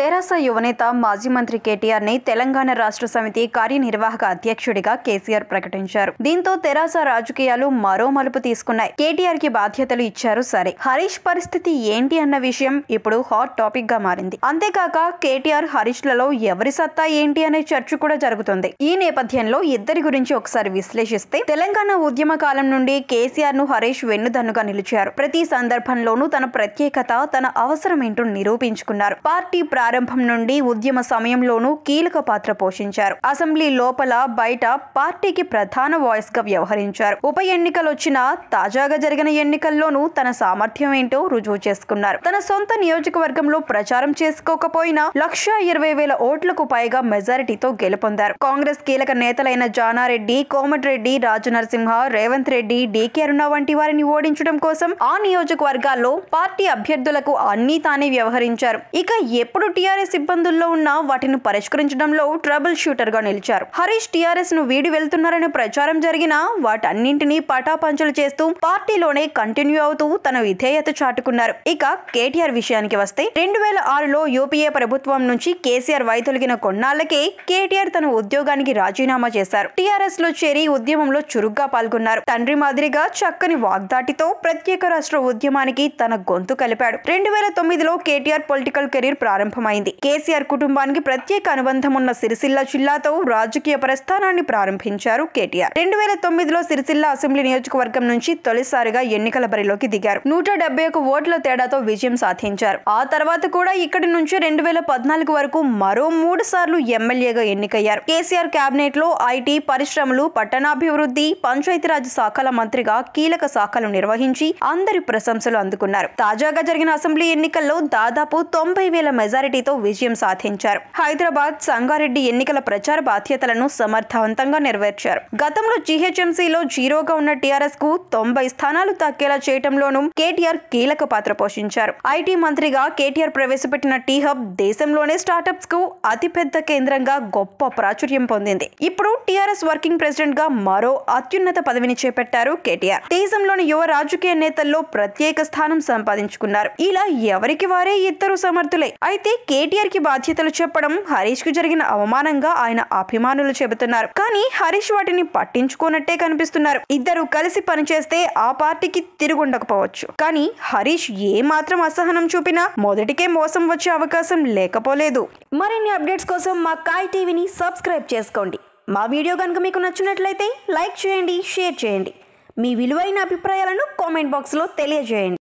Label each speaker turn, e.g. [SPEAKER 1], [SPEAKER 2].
[SPEAKER 1] తెరాస యువనేత మాజీ మంత్రి కేటీఆర్ ని తెలంగాణ రాష్ట్ర సమితి కార్యనిర్వాహక అధ్యక్షుడిగా కేసీఆర్ ప్రకటించారు దీంతో తెరాస రాజకీయాలు మరో మలుపు తీసుకున్నాయి కేటీఆర్ కి బాధ్యతలు ఇచ్చారు సరే హరీష్ పరిస్థితి ఏంటి అన్న విషయం ఇప్పుడు హాట్ టాపిక్ గా మారింది అంతేకాక కేటీఆర్ హరీష్ లలో ఎవరి సత్తా ఏంటి అనే చర్చ కూడా జరుగుతుంది ఈ నేపథ్యంలో ఇద్దరి గురించి ఒకసారి విశ్లేషిస్తే తెలంగాణ ఉద్యమ కాలం నుండి కేసీఆర్ ను హరీష్ వెన్నుదన్నుగా నిలిచారు ప్రతి సందర్భంలోనూ తన ప్రత్యేకత తన అవసరం ఏంటో నిరూపించుకున్నారు పార్టీ ప్రారంభం నుండి ఉద్యమ సమయంలోనూ కీలక పాత్ర పోషించారు అసెంబ్లీ లోపల బయట పార్టీకి ప్రధాన వాయిస్ గా వ్యవహరించారు ఉప ఎన్నికలు వచ్చినా తాజాగా జరిగిన ఎన్నికల్లోనూ తన సామర్థ్యం ఏంటో రుజువు చేసుకున్నారు తన సొంత నియోజకవర్గంలో ప్రచారం చేసుకోకపోయినా లక్ష ఇరవై వేల ఓట్లకు పైగా మెజారిటీతో గెలుపొందారు కాంగ్రెస్ కీలక నేతలైన జానారెడ్డి కోమటిరెడ్డి రాజనరసింహ రేవంత్ రెడ్డి డీకే అరుణ వంటి వారిని ఓడించడం కోసం ఆ నియోజకవర్గాల్లో పార్టీ అభ్యర్థులకు అన్నీ తానే వ్యవహరించారు ఇక ఎప్పుడు టీఆర్ఎస్ ఇబ్బందుల్లో ఉన్నా వాటిని పరిష్కరించడంలో ట్రబుల్ షూటర్ గా నిలిచారు హరీష్ టీఆర్ఎస్ ను వీడి వెళ్తున్నారనే ప్రచారం జరిగినా వాటన్నింటినీ పటాపంచలు చేస్తూ పార్టీలోనే కంటిన్యూ అవుతూ తన విధేయత చాటుకున్నారు ఇక కేటీఆర్ విషయానికి వస్తే రెండు వేల ఆరులో యూపీఏ ప్రభుత్వం నుంచి కేసీఆర్ వైదొలిగిన కొన్నాళ్లకే కేటీఆర్ తన ఉద్యోగానికి రాజీనామా చేశారు టీఆర్ఎస్ లో చేరి ఉద్యమంలో చురుగ్గా పాల్గొన్నారు తండ్రి మాదిరిగా చక్కని వాగ్దాటితో ప్రత్యేక రాష్ట్ర ఉద్యమానికి తన గొంతు కలిపాడు రెండు వేల తొమ్మిదిలో కేటీఆర్ పొలిటికల్ కెరీర్ ప్రారంభమైంది కేసీఆర్ కుటుంబానికి ప్రత్యేక అనుబంధం ఉన్న సిరిసిల్ల జిల్లాతో రాజకీయ ప్రస్థానాన్ని ప్రారంభించారు కేటీఆర్ రెండు వేల తొమ్మిదిలో సిరిసిల్ల అసెంబ్లీ నియోజకవర్గం నుంచి తొలిసారిగా ఎన్నికల బరిలోకి దిగారు నూట డెబ్బై ఒక ఓట్ల తేడాతో విజయం సాధించారు ఆ తర్వాత కూడా ఇక్కడి నుంచి రెండు వేల పద్నాలుగు వరకు మరో మూడు సార్లు ఎమ్మెల్యేగా ఎన్నికయ్యారు కేసీఆర్ కేబినెట్ లో ఐటీ పరిశ్రమలు పట్టణాభివృద్ధి పంచాయతీరాజ్ శాఖల మంత్రిగా కీలక శాఖలు నిర్వహించి అందరి ప్రశంసలు అందుకున్నారు తాజాగా జరిగిన అసెంబ్లీ ఎన్నికల్లో దాదాపు తొంభై వేల మెజారిటీతో విజయం సాధించారు హైదరాబాద్ సంగారెడ్డి ఎన్నికల ప్రచార బాధ్యతలను సమర్థవంతంగా నెరవేర్చారు గతంలో జీహెచ్ఎంసీలో జీరోగా ఉన్న టీఆర్ఎస్ కు తొంభై స్థానాలు తక్కేలా చేయటంలోనూ కేటీఆర్ కీలక పాత్ర పోషించారు ఐటీ మంత్రిగా కేటీఆర్ ప్రవేశపెట్టిన టీ హబ్ దేశంలోనే స్టార్టప్స్ కు అతిపెద్ద కేంద్రంగా గొప్ప ప్రాచుర్యం పొందింది ఇప్పుడు టీఆర్ఎస్ వర్కింగ్ ప్రెసిడెంట్ గా మరో అత్యున్నత పదవిని చేపట్టారు కేటీఆర్ దేశంలోని యువ రాజకీయ నేతల్లో ప్రత్యేక స్థానం సంపాదించుకున్నారు ఇలా ఎవరికి వారే ఇద్దరు సమర్థులే అయితే కేటీఆర్ కి బాధ్యతలు చెప్పడం హరీష్ కు జరిగిన అవమానంగా ఆయన అభిమానులు చెబుతున్నారు కానీ హరీష్ వాటిని పట్టించుకోనట్టే కనిపిస్తున్నారు ఇద్దరు కలిసి పనిచేస్తే ఆ పార్టీకి తిరుగుండకపోవచ్చు కానీ హరీష్ ఏ మాత్రం అసహనం చూపినా మొదటికే మోసం వచ్చే అవకాశం లేకపోలేదు మరిన్ని అప్డేట్స్ కోసం మా కాయ్ టీవీని సబ్స్క్రైబ్ చేసుకోండి మా వీడియో కనుక మీకు నచ్చినట్లయితే లైక్ చేయండి షేర్ చేయండి మీ విలువైన అభిప్రాయాలను కామెంట్ బాక్స్లో తెలియజేయండి